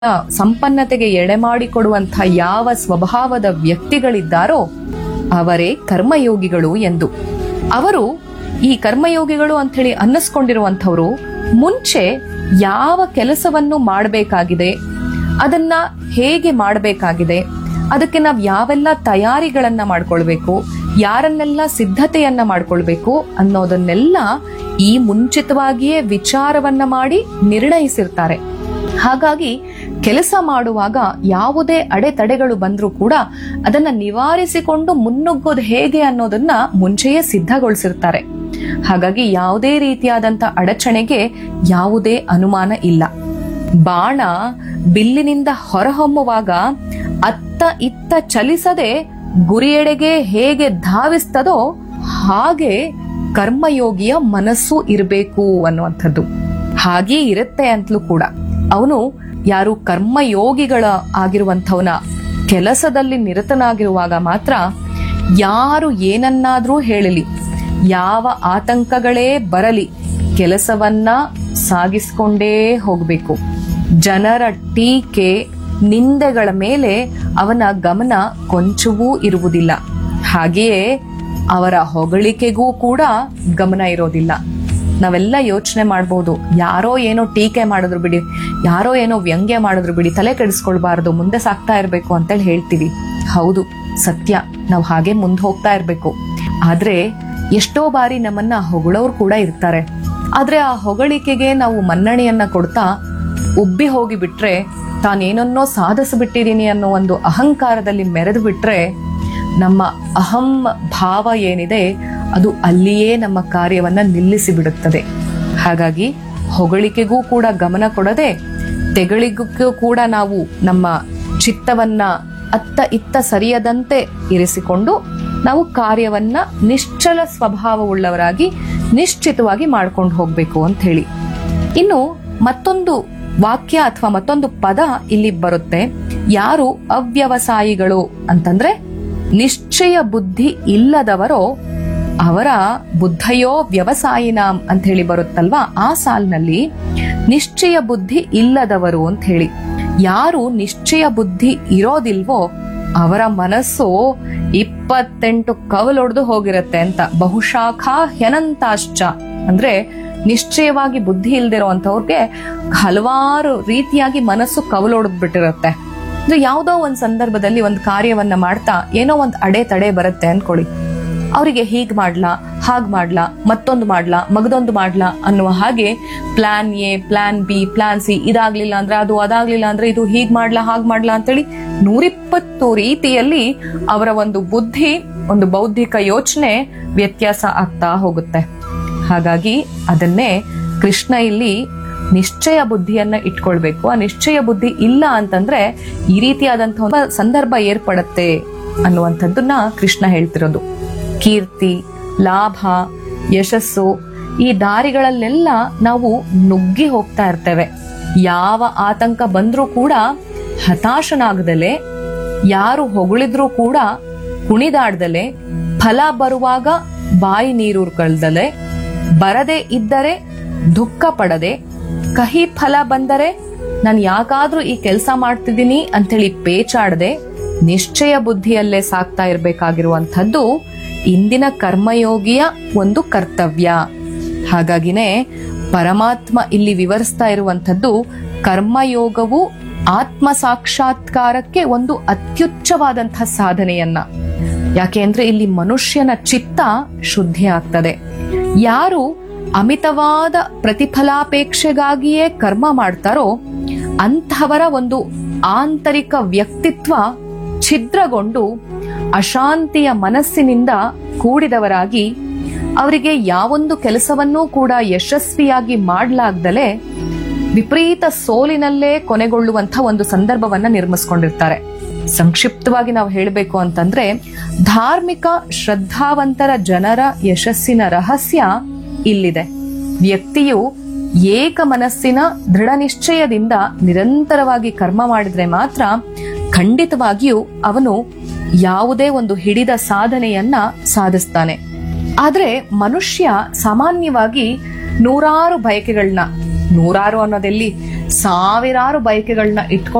ಸಂಪನ್ನತೆಗೆ ಎಡೆಮಾಡಿಕೊಡುವಂಥ ಯಾವ ಸ್ವಭಾವದ ವ್ಯಕ್ತಿಗಳಿದ್ದಾರೋ ಅವರೇ ಕರ್ಮಯೋಗಿಗಳು ಎಂದು ಅವರು ಈ ಕರ್ಮಯೋಗಿಗಳು ಅಂಥೇಳಿ ಅನ್ನಿಸ್ಕೊಂಡಿರುವಂಥವ್ರು ಮುಂಚೆ ಯಾವ ಕೆಲಸವನ್ನು ಮಾಡಬೇಕಾಗಿದೆ ಅದನ್ನ ಹೇಗೆ ಮಾಡಬೇಕಾಗಿದೆ ಅದಕ್ಕೆ ನಾವು ಯಾವೆಲ್ಲ ತಯಾರಿಗಳನ್ನ ಮಾಡ್ಕೊಳ್ಬೇಕು ಯಾರನ್ನೆಲ್ಲ ಸಿದ್ಧತೆಯನ್ನ ಮಾಡ್ಕೊಳ್ಬೇಕು ಅನ್ನೋದನ್ನೆಲ್ಲ ಈ ಮುಂಚಿತವಾಗಿಯೇ ವಿಚಾರವನ್ನ ಮಾಡಿ ನಿರ್ಣಯಿಸಿರ್ತಾರೆ ಹಾಗಾಗಿ ಕೆಲಸ ಮಾಡುವಾಗ ಯಾವುದೇ ಅಡೆತಡೆಗಳು ಬಂದ್ರೂ ಕೂಡ ಅದನ್ನ ನಿವಾರಿಸಿಕೊಂಡು ಮುನ್ನುಗ್ಗೋದು ಹೇಗೆ ಅನ್ನೋದನ್ನ ಮುಂಚೆಯೇ ಸಿದ್ಧಗೊಳಿಸಿರ್ತಾರೆ ಹಾಗಾಗಿ ಯಾವುದೇ ರೀತಿಯಾದಂತ ಅಡಚಣೆಗೆ ಯಾವುದೇ ಅನುಮಾನ ಇಲ್ಲ ಬಾಣ ಬಿಲ್ಲಿನಿಂದ ಹೊರಹೊಮ್ಮುವಾಗ ಅತ್ತ ಇತ್ತ ಚಲಿಸದೆ ಗುರಿಯೆಡೆಗೆ ಹೇಗೆ ಧಾವಿಸ್ತದೋ ಹಾಗೆ ಕರ್ಮಯೋಗಿಯ ಮನಸ್ಸು ಇರಬೇಕು ಅನ್ನುವಂಥದ್ದು ಹಾಗೇ ಇರುತ್ತೆ ಅಂತಲೂ ಕೂಡ ಅವನು ಯಾರು ಕರ್ಮಯೋಗಿಗಳ ಆಗಿರುವಂಥವನ ಕೆಲಸದಲ್ಲಿ ನಿರತನಾಗಿರುವಾಗ ಮಾತ್ರ ಯಾರು ಏನನ್ನಾದ್ರೂ ಹೇಳಲಿ ಯಾವ ಆತಂಕಗಳೇ ಬರಲಿ ಕೆಲಸವನ್ನ ಸಾಗಿಸಿಕೊಂಡೇ ಹೋಗಬೇಕು ಜನರ ಟೀಕೆ ನಿಂದೆಗಳ ಮೇಲೆ ಅವನ ಗಮನ ಕೊಂಚವೂ ಇರುವುದಿಲ್ಲ ಹಾಗೆಯೇ ಅವರ ಹೊಗಳಿಕೆಗೂ ಕೂಡ ಗಮನ ಇರೋದಿಲ್ಲ ನಾವೆಲ್ಲ ಯೋಚನೆ ಮಾಡ್ಬೋದು ಯಾರೋ ಏನೋ ಟೀಕೆ ಮಾಡಿದ್ರು ಬಿಡಿ ಯಾರೋ ಏನೋ ವ್ಯಂಗ್ಯ ಮಾಡಿದ್ರು ಬಿಡಿ ತಲೆ ಕೆಡಿಸ್ಕೊಳ್ಬಾರ್ದು ಮುಂದೆ ಸಾಕ್ತಾ ಇರ್ಬೇಕು ಅಂತೇಳಿ ಹೇಳ್ತೀವಿ ಹೌದು ಸತ್ಯ ನಾವು ಹಾಗೆ ಮುಂದೆ ಹೋಗ್ತಾ ಇರ್ಬೇಕು ಆದ್ರೆ ಎಷ್ಟೋ ಬಾರಿ ನಮ್ಮನ್ನ ಹೊಗಳೋರು ಕೂಡ ಇರ್ತಾರೆ ಆದ್ರೆ ಆ ಹೊಗಳಿಕೆಗೆ ನಾವು ಮನ್ನಣೆಯನ್ನ ಕೊಡ್ತಾ ಉಬ್ಬಿ ಹೋಗಿ ಬಿಟ್ರೆ ತಾನೇನನ್ನೋ ಸಾಧಿಸ್ಬಿಟ್ಟಿದೀನಿ ಅನ್ನೋ ಒಂದು ಅಹಂಕಾರದಲ್ಲಿ ಮೆರೆದು ಬಿಟ್ರೆ ನಮ್ಮ ಅಹಂ ಭಾವ ಏನಿದೆ ಅದು ಅಲ್ಲಿಯೇ ನಮ್ಮ ಕಾರ್ಯವನ್ನ ನಿಲ್ಲಿಸಿ ಬಿಡುತ್ತದೆ ಹಾಗಾಗಿ ಹೊಗಳಿಕೆಗೂ ಕೂಡ ಗಮನ ಕೊಡದೆ ತೆಗಳಿಗೂ ಕೂಡ ನಾವು ನಮ್ಮ ಚಿತ್ತವನ್ನ ಅತ್ತ ಇತ್ತ ಸರಿಯದಂತೆ ಇರಿಸಿಕೊಂಡು ನಾವು ಕಾರ್ಯವನ್ನ ನಿಶ್ಚಲ ಸ್ವಭಾವವುಳ್ಳವರಾಗಿ ನಿಶ್ಚಿತವಾಗಿ ಮಾಡ್ಕೊಂಡು ಹೋಗ್ಬೇಕು ಅಂತ ಹೇಳಿ ಇನ್ನು ಮತ್ತೊಂದು ವಾಕ್ಯ ಅಥವಾ ಮತ್ತೊಂದು ಪದ ಇಲ್ಲಿ ಬರುತ್ತೆ ಯಾರು ಅವ್ಯವಸಾಯಿಗಳು ಅಂತಂದ್ರೆ ನಿಶ್ಚಯ ಬುದ್ಧಿ ಇಲ್ಲದವರೋ ಅವರ ಬುದ್ಧಯೋ ವ್ಯವಸಾಯಿನಾಂ ಅಂತ ಹೇಳಿ ಬರುತ್ತಲ್ವಾ ಆ ಸಾಲಿನಲ್ಲಿ ನಿಶ್ಚಯ ಬುದ್ಧಿ ಇಲ್ಲದವರು ಅಂತ ಹೇಳಿ ಯಾರು ನಿಶ್ಚಯ ಬುದ್ಧಿ ಇರೋದಿಲ್ವೋ ಅವರ ಮನಸ್ಸು ಇಪ್ಪತ್ತೆಂಟು ಕವಲೊಡೆದು ಹೋಗಿರತ್ತೆ ಅಂತ ಬಹುಶಾಖಾ ಹ್ಯನಂತಾಶ್ಚ ಅಂದ್ರೆ ನಿಶ್ಚಯವಾಗಿ ಬುದ್ಧಿ ಇಲ್ದಿರೋಂಥವ್ರಿಗೆ ಹಲವಾರು ರೀತಿಯಾಗಿ ಮನಸ್ಸು ಕವಲೊಡೆದ್ ಬಿಟ್ಟಿರತ್ತೆ ಅಂದ್ರೆ ಯಾವುದೋ ಒಂದ್ ಸಂದರ್ಭದಲ್ಲಿ ಒಂದು ಕಾರ್ಯವನ್ನ ಮಾಡ್ತಾ ಏನೋ ಒಂದ್ ಅಡೆ ತಡೆ ಬರುತ್ತೆ ಅನ್ಕೊಳ್ಳಿ ಅವರಿಗೆ ಹೀಗ್ ಮಾಡ್ಲಾ ಹಾಗ್ ಮಾಡ್ಲಾ ಮತ್ತೊಂದು ಮಾಡ್ಲಾ ಮಗದೊಂದು ಮಾಡ್ಲಾ ಅನ್ನುವ ಹಾಗೆ plan A plan B plan C ಇದಾಗ್ಲಿಲ್ಲ ಅಂದ್ರೆ ಅದು ಅದಾಗ್ಲಿಲ್ಲ ಅಂದ್ರೆ ಇದು ಹೀಗ್ ಮಾಡ್ಲಾ ಹಾಗ್ ಮಾಡ್ಲಾ ಅಂತೇಳಿ ನೂರಿಪ್ಪತ್ತು ರೀತಿಯಲ್ಲಿ ಅವರ ಒಂದು ಬುದ್ಧಿ ಒಂದು ಬೌದ್ಧಿಕ ಯೋಚನೆ ವ್ಯತ್ಯಾಸ ಆಗ್ತಾ ಹೋಗುತ್ತೆ ಹಾಗಾಗಿ ಅದನ್ನೇ ಕೃಷ್ಣ ಇಲ್ಲಿ ನಿಶ್ಚಯ ಬುದ್ಧಿಯನ್ನ ಇಟ್ಕೊಳ್ಬೇಕು ಆ ನಿಶ್ಚಯ ಬುದ್ಧಿ ಇಲ್ಲ ಅಂತಂದ್ರೆ ಈ ರೀತಿಯಾದಂತಹ ಒಂದು ಸಂದರ್ಭ ಏರ್ಪಡತ್ತೆ ಅನ್ನುವಂಥದ್ದನ್ನ ಕೃಷ್ಣ ಹೇಳ್ತಿರೋದು ಕೀರ್ತಿ ಲಾಭ ಯಶಸ್ಸು ಈ ದಾರಿಗಳಲ್ಲೆಲ್ಲ ನಾವು ನುಗ್ಗಿ ಹೋಗ್ತಾ ಇರ್ತೇವೆ ಯಾವ ಆತಂಕ ಬಂದ್ರೂ ಕೂಡ ಹತಾಶನಾಗದಲೆ ಯಾರು ಹೊಗಳಿದ್ರೂ ಕೂಡ ಕುಣಿದಾಡ್ದಲೆ ಫಲ ಬರುವಾಗ ಬಾಯಿ ನೀರೂರ್ಕೊಳ್ದಲೆ ಬರದೇ ಇದ್ದರೆ ದುಃಖ ಪಡದೆ ಕಹಿ ಫಲ ಬಂದರೆ ನಾನು ಯಾಕಾದ್ರೂ ಈ ಕೆಲಸ ಮಾಡ್ತಿದ್ದೀನಿ ಅಂತೇಳಿ ಪೇಚಾಡದೆ ನಿಶ್ಚಯ ಬುದ್ಧಿಯಲ್ಲೇ ಸಾಕ್ತಾ ಇರ್ಬೇಕಾಗಿರುವಂಥದ್ದು ಇಂದಿನ ಕರ್ಮಯೋಗಿಯ ಒಂದು ಕರ್ತವ್ಯ ಹಾಗಾಗಿನೇ ಪರಮಾತ್ಮ ಇಲ್ಲಿ ವಿವರಿಸ್ತಾ ಇರುವಂಥದ್ದು ಕರ್ಮಯೋಗವು ಆತ್ಮ ಸಾಕ್ಷಾತ್ಕಾರಕ್ಕೆ ಒಂದು ಅತ್ಯುಚ್ಚವಾದಂತಹ ಸಾಧನೆಯನ್ನ ಯಾಕೆ ಅಂದ್ರೆ ಇಲ್ಲಿ ಮನುಷ್ಯನ ಚಿತ್ತ ಶುದ್ಧಿ ಆಗ್ತದೆ ಯಾರು ಅಮಿತವಾದ ಪ್ರತಿಫಲಾಪೇಕ್ಷೆಗಾಗಿಯೇ ಕರ್ಮ ಮಾಡ್ತಾರೋ ಅಂತಹವರ ಒಂದು ಆಂತರಿಕ ವ್ಯಕ್ತಿತ್ವ ಛಿದ್ರಗೊಂಡು ಅಶಾಂತಿಯ ಮನಸ್ಸಿನಿಂದ ಕೂಡಿದವರಾಗಿ ಅವರಿಗೆ ಯಾವೊಂದು ಕೆಲಸವನ್ನೂ ಕೂಡ ಯಶಸ್ವಿಯಾಗಿ ಮಾಡಲಾಗ್ದಲೆ ವಿಪರೀತ ಸೋಲಿನಲ್ಲೇ ಕೊನೆಗೊಳ್ಳುವಂತ ಒಂದು ವ್ಯವಸ್ಥೆವನ್ನ ನಿರ್ಮಿಸ್ಕೊಂಡಿರ್ತಾರೆ ಸಂಕ್ಷಿಪ್ತವಾಗಿ ನಾವು ಹೇಳಬೇಕು ಅಂತಂದ್ರೆ ಧಾರ್ಮಿಕ ಶ್ರದ್ಧಾವಂತರ ಜನರ ಯಶಸ್ಸಿನ ರಹಸ್ಯ ಇಲ್ಲಿದೆ ವ್ಯಕ್ತಿಯು ಏಕ ಮನಸ್ಸಿನ ದೃಢ ನಿಶ್ಚಯದಿಂದ ನಿರಂತರವಾಗಿ ಕರ್ಮ ಮಾಡಿದ್ರೆ ಮಾತ್ರ ಖಂಡಿತವಾಗಿಯೂ ಅವನು ಯಾವುದೇ ಒಂದು ಹಿಡಿದ ಸಾಧನೆಯನ್ನ ಸಾಧಿಸ್ತಾನೆ ಆದ್ರೆ ಮನುಷ್ಯ ಸಾಮಾನ್ಯವಾಗಿ ನೂರಾರು ಬಯಕೆಗಳನ್ನ ನೂರಾರು ಅನ್ನೋದೆಲ್ಲಿ ಸಾವಿರಾರು ಬಯಕೆಗಳನ್ನ ಇಟ್ಕೊಂಡು